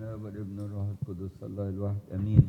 الاب والابن والروح القدس الله الواحد امين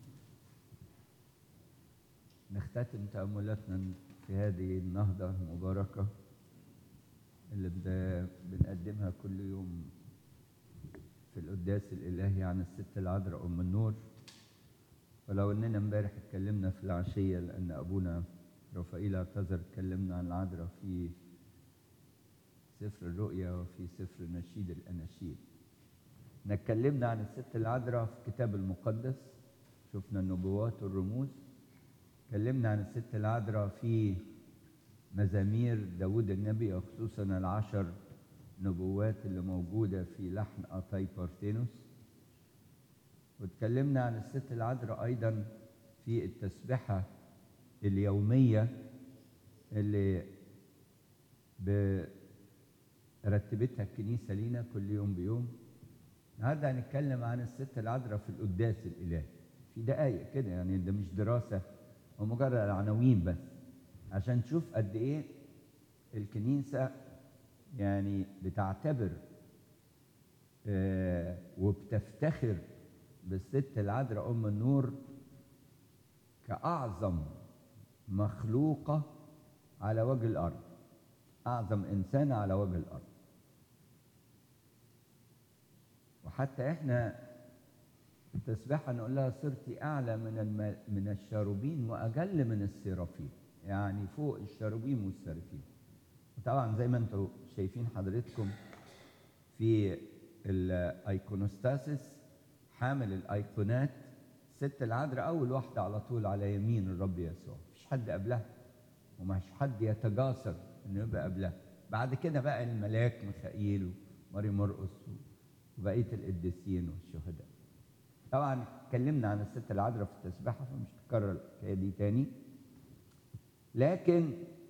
نختتم تاملاتنا في هذه النهضه المباركه اللي ب- بنقدمها كل يوم في القداس الالهي عن الست العذراء ام النور ولو اننا امبارح اتكلمنا في العشيه لان ابونا رفائيل اعتذر اتكلمنا عن العذراء في سفر الرؤيا وفي سفر نشيد الاناشيد احنا اتكلمنا عن الست العذراء في الكتاب المقدس شفنا النبوات والرموز اتكلمنا عن الست العذراء في مزامير داود النبي وخصوصا العشر نبوات اللي موجودة في لحن أطاي بارتينوس واتكلمنا عن الست العذراء أيضا في التسبحة اليومية اللي رتبتها الكنيسة لينا كل يوم بيوم النهارده هنتكلم عن الست العذراء في القداس الإلهي في دقايق كده يعني ده مش دراسة ومجرد عناوين بس عشان تشوف قد إيه الكنيسة يعني بتعتبر آه وبتفتخر بالست العذراء أم النور كأعظم مخلوقة على وجه الأرض أعظم إنسانة على وجه الأرض وحتى إحنا التسبيحة نقول لها صرتي أعلى من الم... من الشاروبين وأجل من السرافين يعني فوق الشاروبين والسرافين وطبعا زي ما انتم شايفين حضرتكم في الايكونوستاسيس حامل الايقونات ست العذراء اول واحده على طول على يمين الرب يسوع مفيش حد قبلها ومش حد يتجاسر انه يبقى قبلها بعد كده بقى الملاك ميخائيل وماري مرقس وبقيه القديسين والشهداء طبعا اتكلمنا عن الست العذراء في التسبيحه فمش هكرر الحكايه دي تاني لكن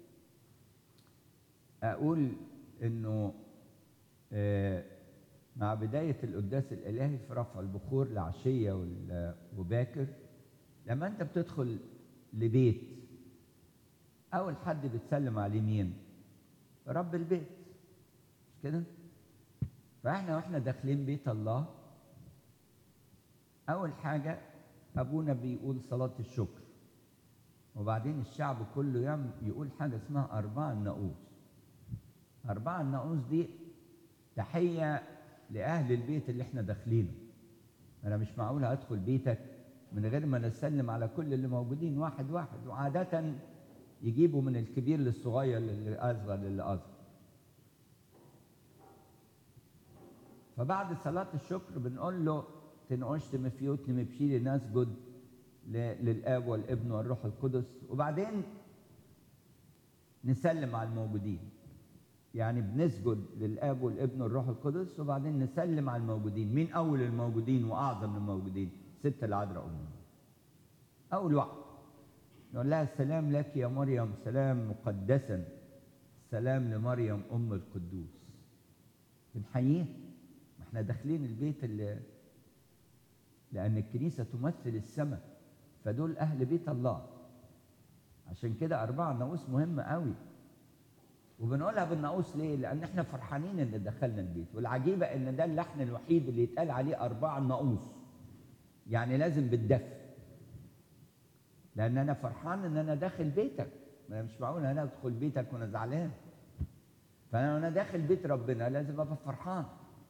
اقول انه آه مع بداية القداس الإلهي في رفع البخور العشية وباكر لما أنت بتدخل لبيت أول حد بتسلم عليه مين؟ رب البيت مش كده؟ فإحنا وإحنا داخلين بيت الله أول حاجة أبونا بيقول صلاة الشكر وبعدين الشعب كله يعمل يقول حاجة اسمها أربعة النقوس أربعة النقوس دي تحية لأهل البيت اللي احنا داخلينه أنا مش معقول هدخل بيتك من غير ما نسلم على كل اللي موجودين واحد واحد وعادة يجيبوا من الكبير للصغير للأصغر للأصغر فبعد صلاة الشكر بنقول له تنقشت مفيوت مبشيلي نسجد للآب والابن والروح القدس وبعدين نسلم على الموجودين يعني بنسجد للاب والابن والروح القدس وبعدين نسلم على الموجودين مين اول الموجودين واعظم الموجودين ست العذراء ام اول واحد نقول لها السلام لك يا مريم سلام مقدسا سلام لمريم ام القدوس بنحييها ما احنا داخلين البيت اللي لان الكنيسه تمثل السماء فدول اهل بيت الله عشان كده اربعه ناموس مهمه قوي وبنقولها بالناقوس ليه؟ لأن احنا فرحانين إن دخلنا البيت، والعجيبة إن ده اللحن الوحيد اللي يتقال عليه أربعة الناقوس. يعني لازم بالدف. لأن أنا فرحان إن أنا داخل بيتك، ما مش معقول أنا أدخل بيتك وأنا زعلان. فأنا وأنا داخل بيت ربنا لازم أبقى فرحان.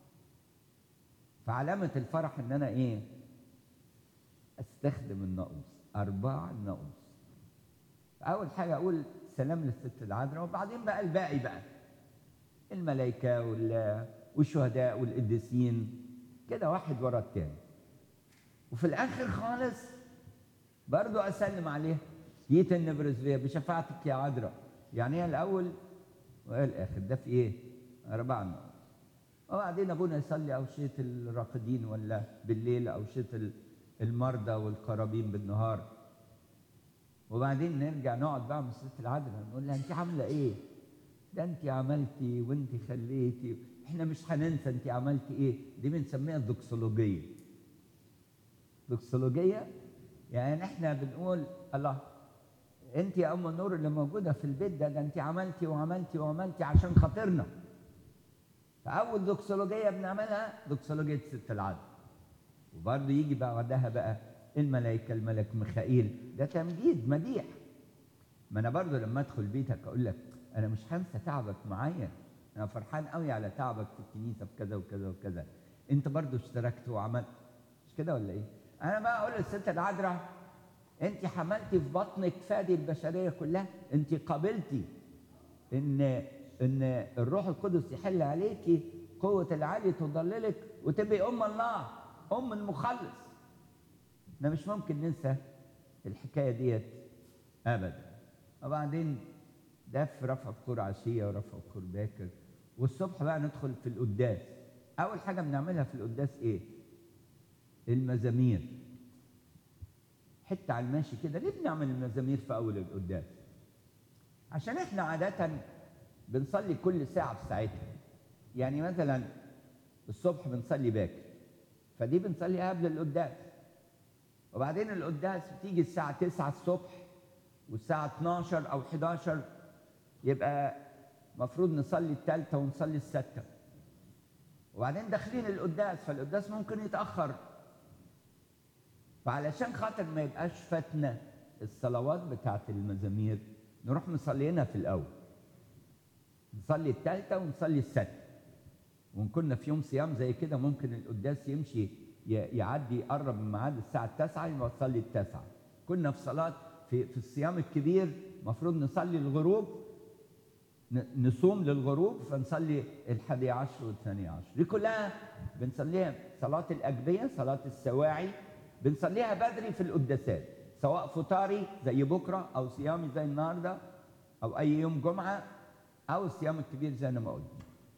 فعلامة الفرح إن أنا إيه؟ أستخدم الناقوس، أربعة الناقوس. أول حاجة أقول سلام للست العذراء وبعدين بقى الباقي بقى الملائكة والشهداء والقديسين كده واحد ورا التاني وفي الآخر خالص برضو أسلم عليها جيت النبرز بيها بشفاعتك يا عذراء يعني هي الأول وهي الآخر ده في إيه؟ أربعة نقط وبعدين أبونا يصلي أوشية الراقدين ولا بالليل أوشية المرضى والقرابين بالنهار وبعدين نرجع نقعد بقى مع الست العذراء نقول لها انت عامله ايه؟ ده انت عملتي وانت خليتي احنا مش هننسى انت عملتي ايه؟ دي بنسميها الدوكسولوجيه. دوكسولوجيه يعني احنا بنقول الله انت يا ام النور اللي موجوده في البيت ده ده انت عملتي وعملتي وعملتي عشان خاطرنا. فاول دوكسولوجيه بنعملها دوكسولوجيه ست العذراء. وبرضه يجي بعدها بقى الملائكة الملك ميخائيل ده تمجيد مديح ما انا برضه لما ادخل بيتك اقول لك انا مش هنسى تعبك معايا انا فرحان قوي على تعبك في الكنيسه في كذا وكذا وكذا انت برضه اشتركت وعملت مش كده ولا ايه انا بقى اقول للست العذراء انت حملتي في بطنك فادي البشريه كلها انت قابلتي ان ان الروح القدس يحل عليكي قوه العلي تضللك وتبقي ام الله ام المخلص احنا مش ممكن ننسى الحكايه ديت ابدا وبعدين ده في رفع بخور عشيه ورفع بخور باكر والصبح بقى ندخل في القداس اول حاجه بنعملها في القداس ايه المزامير حته على الماشي كده ليه بنعمل المزامير في اول القداس عشان احنا عاده بنصلي كل ساعه في ساعتها يعني مثلا الصبح بنصلي باكر فدي بنصليها قبل القداس وبعدين القداس بتيجي الساعه 9 الصبح والساعه 12 او 11 يبقى مفروض نصلي الثالثه ونصلي السادسه وبعدين داخلين القداس فالقداس ممكن يتاخر فعلشان خاطر ما يبقاش فاتنا الصلوات بتاعت المزامير نروح مصلينا في الاول نصلي الثالثه ونصلي السادسه وان كنا في يوم صيام زي كده ممكن القداس يمشي يعدي يقرب من ميعاد الساعه 9 يبقى نصلي التاسعه كنا في صلاه في في الصيام الكبير المفروض نصلي الغروب نصوم للغروب فنصلي الحادي عشر والثاني عشر دي كلها بنصليها صلاة الأجبية صلاة السواعي بنصليها بدري في القداسات سواء فطاري زي بكرة أو صيامي زي النهاردة أو أي يوم جمعة أو الصيام الكبير زي ما قلت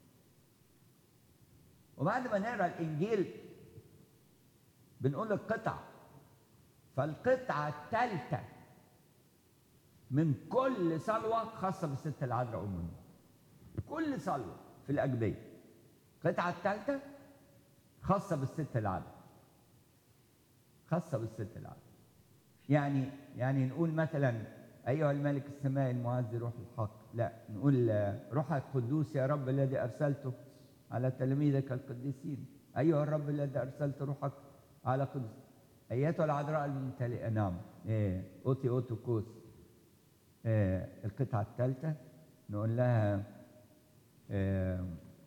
وبعد ما نقرا الإنجيل بنقول القطع فالقطعة الثالثة من كل صلوة خاصة بالست العذراء أم النور كل صلوة في الأجبية القطعة الثالثة خاصة بالست العذراء خاصة بالست العذراء يعني يعني نقول مثلا أيها الملك السماء المعز روح الحق لا نقول روحك القدوس يا رب الذي أرسلته على تلاميذك القديسين أيها الرب الذي أرسلت روحك على قدس أيتها العذراء الممتلئة نعم إيه أوتي أوتو كوس آه القطعة الثالثة نقول لها آه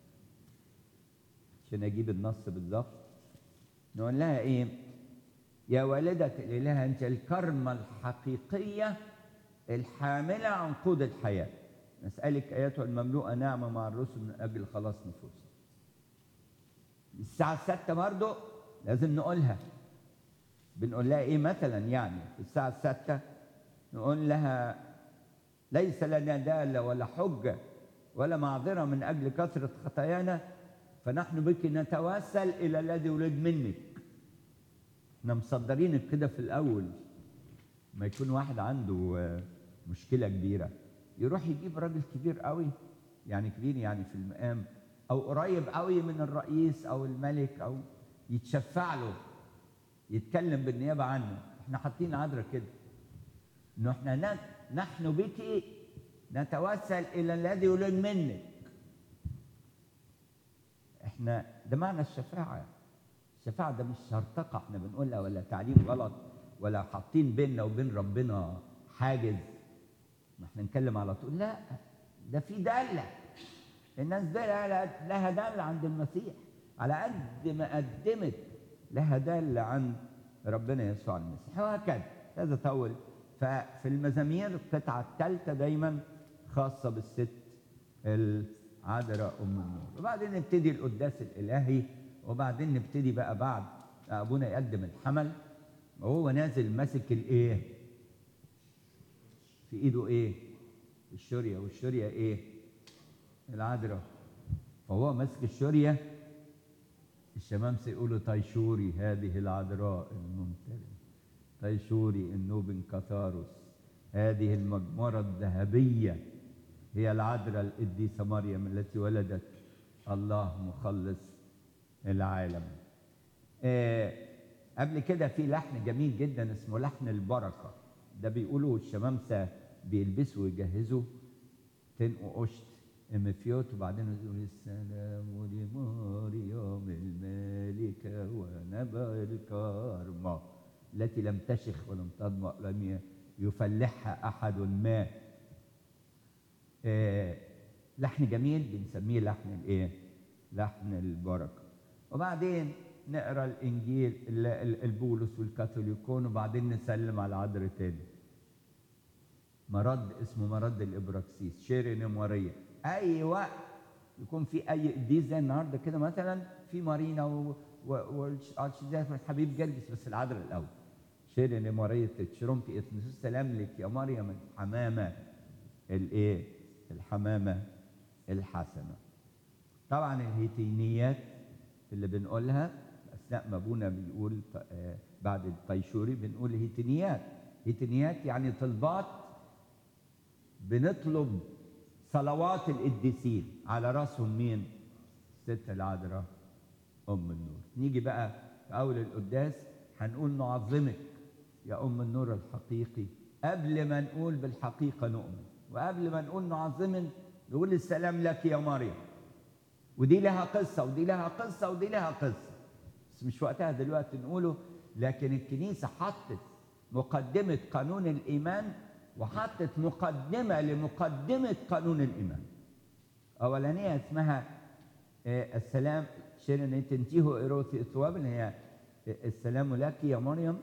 عشان أجيب النص بالظبط نقول لها إيه يا والدة الإله أنت الكرمة الحقيقية الحاملة عن قود الحياة نسألك أيتها المملوءة نعمة مع الرسل من أجل خلاص نفوسنا الساعة الستة برضه لازم نقولها بنقول لها إيه مثلا يعني في الساعة الستة نقول لها ليس لنا دالة ولا حجة ولا معذرة من أجل كثرة خطايانا فنحن بك نتوسل إلى الذي ولد منك احنا مصدرينك كده في الأول ما يكون واحد عنده مشكلة كبيرة يروح يجيب راجل كبير قوي يعني كبير يعني في المقام أو قريب قوي من الرئيس أو الملك أو يتشفع له يتكلم بالنيابة عنه احنا حاطين عذرة كده انه احنا نحن بك نتوسل الى الذي يولد منك احنا ده معنى الشفاعه الشفاعه ده مش هرطقه احنا بنقولها ولا تعليم غلط ولا حاطين بيننا وبين ربنا حاجز ما احنا نتكلم على طول لا ده في داله الناس دي لها داله عند المسيح على قد ما قدمت لها داله عند ربنا يسوع المسيح وهكذا هذا طول ففي المزامير القطعة الثالثة دايما خاصة بالست العذراء أم النور وبعدين نبتدي القداس الإلهي وبعدين نبتدي بقى بعد أبونا يقدم الحمل وهو نازل ماسك الإيه؟ في إيده إيه؟ الشورية والشورية إيه؟ العذراء فهو ماسك الشورية الشمامسة يقولوا تيشوري هذه العذراء الممتلئة تيشوري النوب كثاروس هذه المجمرة الذهبية هي العذراء القديسة مريم التي ولدت الله مخلص العالم آه قبل كده في لحن جميل جدا اسمه لحن البركة ده بيقولوا الشمامسة بيلبسوا ويجهزوا تنقوا قشت مفيوت وبعدين يقول السلام لمريم الملكة ونبع الكرمة التي لم تشخ ولم تضمأ لم يفلحها أحد ما آه، لحن جميل بنسميه لحن الايه؟ لحن البركه. وبعدين نقرا الانجيل ال- ال- البولس والكاثوليكون وبعدين نسلم على العذراء تاني. مرض اسمه مرض الابراكسيس شير نموريه اي وقت يكون في اي قديس زي النهارده كده مثلا في مارينا و- و- والارشيدات والحبيب جلجس بس العذراء الاول شير نموريه تشرمتي اسم سلام لك يا مريم الحمامه الايه الحمامه الحسنه طبعا الهيتينيات اللي بنقولها اثناء ما ابونا بيقول آه، بعد الطيشوري بنقول هيتينيات هيتينيات يعني طلبات بنطلب صلوات القديسين على راسهم مين ست العذراء ام النور نيجي بقى في اول القداس هنقول نعظمك يا ام النور الحقيقي قبل ما نقول بالحقيقه نؤمن وقبل ما نقول نعظمك نقول السلام لك يا مريم ودي لها قصه ودي لها قصه ودي لها قصه بس مش وقتها دلوقتي نقوله لكن الكنيسه حطت مقدمه قانون الايمان وحطت مقدمه لمقدمه قانون الايمان اولانيه اسمها آه، السلام شيرين تنتيهو ايروثي اثواب اللي هي آه، السلام لك يا مريم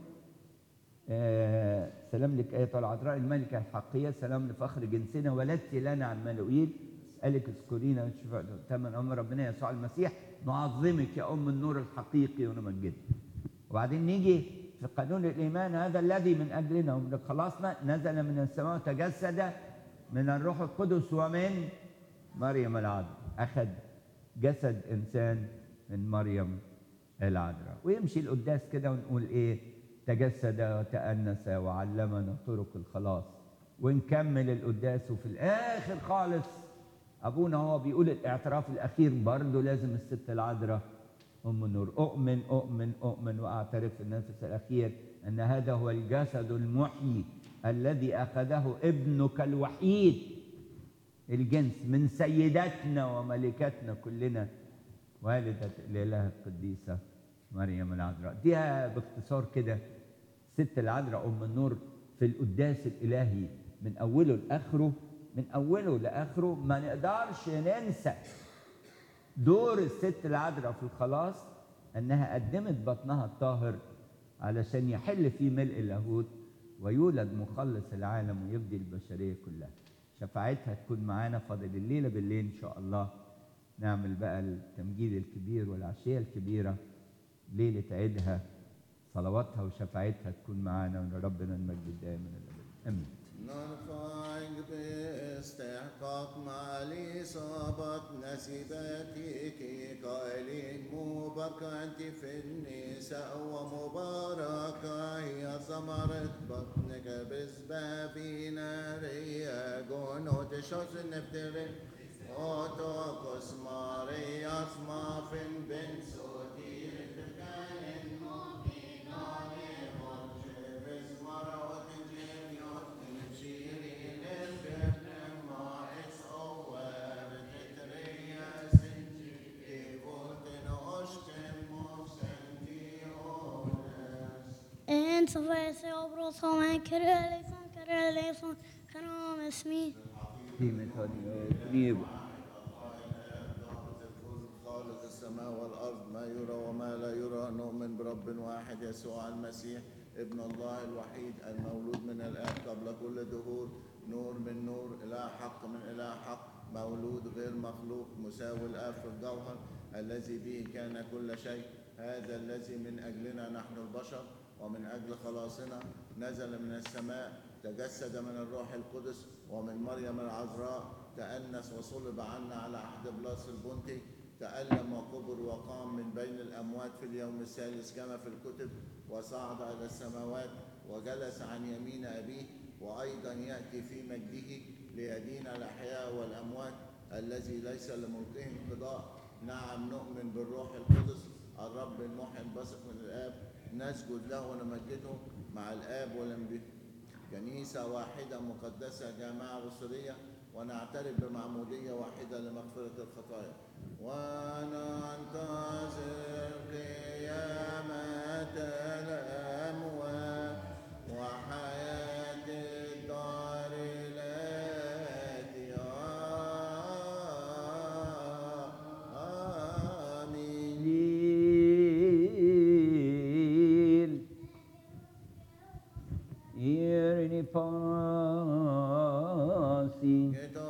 آه، سلام لك ايتها العذراء الملكه الحقيه سلام لفخر جنسنا ولدت لنا عن ملوئيل اسالك اذكرينا وشفاء ثمن ام ربنا يسوع المسيح نعظمك يا ام النور الحقيقي ونمجدك وبعدين نيجي في قانون الايمان هذا الذي من اجلنا ومن خلاصنا نزل من السماء وتجسد من الروح القدس ومن مريم العذراء اخذ جسد انسان من مريم العذراء ويمشي القداس كده ونقول ايه تجسد وتأنس وعلمنا طرق الخلاص ونكمل القداس وفي الاخر خالص ابونا هو بيقول الاعتراف الاخير برضه لازم الست العذراء ام النور اؤمن اؤمن اؤمن واعترف في النفس الاخير ان هذا هو الجسد المحيي الذي اخذه ابنك الوحيد الجنس من سيداتنا وملكاتنا كلنا والدة الإله القديسة مريم العذراء دي باختصار كده ست العذراء أم النور في القداس الإلهي من أوله لآخره من أوله لآخره ما نقدرش ننسى دور الست العذراء في الخلاص أنها قدمت بطنها الطاهر علشان يحل فيه ملء اللاهوت ويولد مخلص العالم ويفدي البشرية كلها شفاعتها تكون معانا فاضل الليلة بالليل إن شاء الله نعمل بقى التمجيد الكبير والعشية الكبيرة ليلة عيدها صلواتها وشفاعتها تكون معانا ولربنا المجد دائما الأبد آمين نرفعك باستحقاق مع الإصابة نسيبتك قائلين مباركة أنت في النساء ومباركة هي ثمرة بطنك بسبابنا ريا جنود شخص نفترق أوتوكوس ماريا اسما فين بن سوتير تكالين En så får jag se och brott som en kröleson, kröleson, kanom اسمي في مثال خالق السماء والأرض ما يرى وما لا يرى نؤمن برب واحد يسوع المسيح ابن الله الوحيد المولود من الآب قبل كل دهور نور من نور إله حق من إله حق مولود غير مخلوق مساوي الآب في الجوهر الذي به كان كل شيء هذا الذي من أجلنا نحن البشر ومن أجل خلاصنا نزل من السماء تجسد من الروح القدس ومن مريم العذراء تأنس وصلب عنا على عهد بلاس البنطي تألم وكبر وقام من بين الأموات في اليوم الثالث كما في الكتب وصعد إلى السماوات وجلس عن يمين أبيه وأيضا يأتي في مجده ليدين الأحياء والأموات الذي ليس لملكه انقضاء نعم نؤمن بالروح القدس الرب المحيي البثق من الآب نسجد له ونمجده مع الآب والأنبياء كنيسة واحدة مقدسة جامعة رسولية ونعترف بمعمودية واحدة لمغفرة الخطايا وننتظر قيامة الأموات وحياة الدار الآتية آمين Lil Irni pasi Geto